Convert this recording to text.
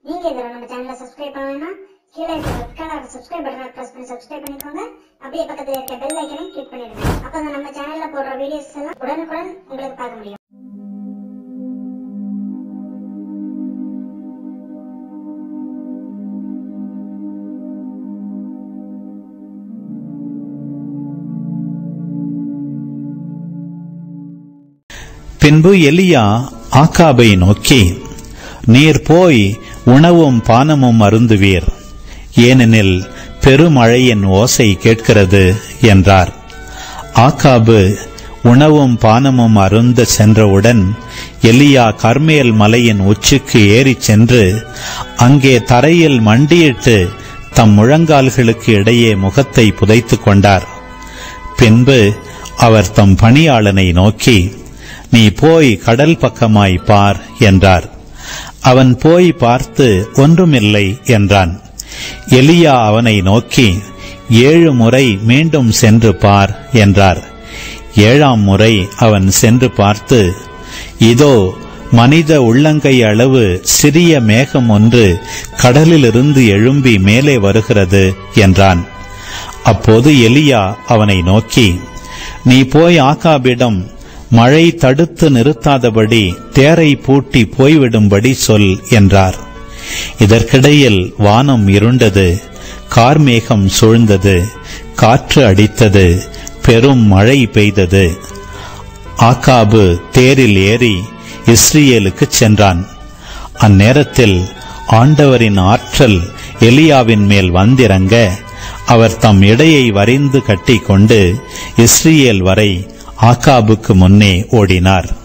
நீங்க இதுல நம்ம சேனலை சப்ஸ்கிரைப் பண்ணலைன்னா கீழே இருக்க ரெட் கலர் சப்ஸ்கிரைப் பட்டனை பிரஸ் பண்ணி சப்ஸ்கிரைப் பண்ணிக்கோங்க அப்படியே பக்கத்துல இருக்க பெல் ஐக்கனையும் கிளிக் பண்ணிடுங்க அப்பதான் நம்ம சேனல்ல போடுற வீடியோஸ் எல்லாம் உடனுக்குடன் உங்களுக்கு பார்க்க முடியும் பின்பு எலியா ஆக்காபை நோக்கி நீர் போய் உணவும் பானமும் அருந்துவீர் ஏனெனில் பெருமழையின் ஓசை கேட்கிறது என்றார் ஆக்காபு உணவும் பானமும் அருந்த சென்றவுடன் எலியா கர்மேல் மலையின் உச்சிக்கு ஏறிச் சென்று அங்கே தரையில் மண்டியிட்டு தம் முழங்கால்களுக்கு இடையே முகத்தை புதைத்துக் கொண்டார் பின்பு அவர் தம் பணியாளனை நோக்கி நீ போய் கடல் பக்கமாய் பார் என்றார் அவன் போய் பார்த்து ஒன்றுமில்லை என்றான் எலியா அவனை நோக்கி ஏழு முறை மீண்டும் சென்று பார் என்றார் ஏழாம் முறை அவன் சென்று பார்த்து இதோ மனித உள்ளங்கை அளவு சிறிய மேகம் ஒன்று கடலிலிருந்து எழும்பி மேலே வருகிறது என்றான் அப்போது எலியா அவனை நோக்கி நீ போய் ஆகாபிடம் மழை தடுத்து நிறுத்தாதபடி தேரை பூட்டி போய்விடும்படி சொல் என்றார் இதற்கிடையில் வானம் இருண்டது கார்மேகம் சூழ்ந்தது காற்று அடித்தது பெரும் மழை பெய்தது ஆகாபு தேரில் ஏறி இஸ்ரேலுக்குச் சென்றான் அந்நேரத்தில் ஆண்டவரின் ஆற்றல் எலியாவின் மேல் வந்திறங்க அவர் தம் இடையை வரைந்து கட்டிக்கொண்டு இஸ்ரேல் வரை ஆகாபுக்கு முன்னே ஓடினார்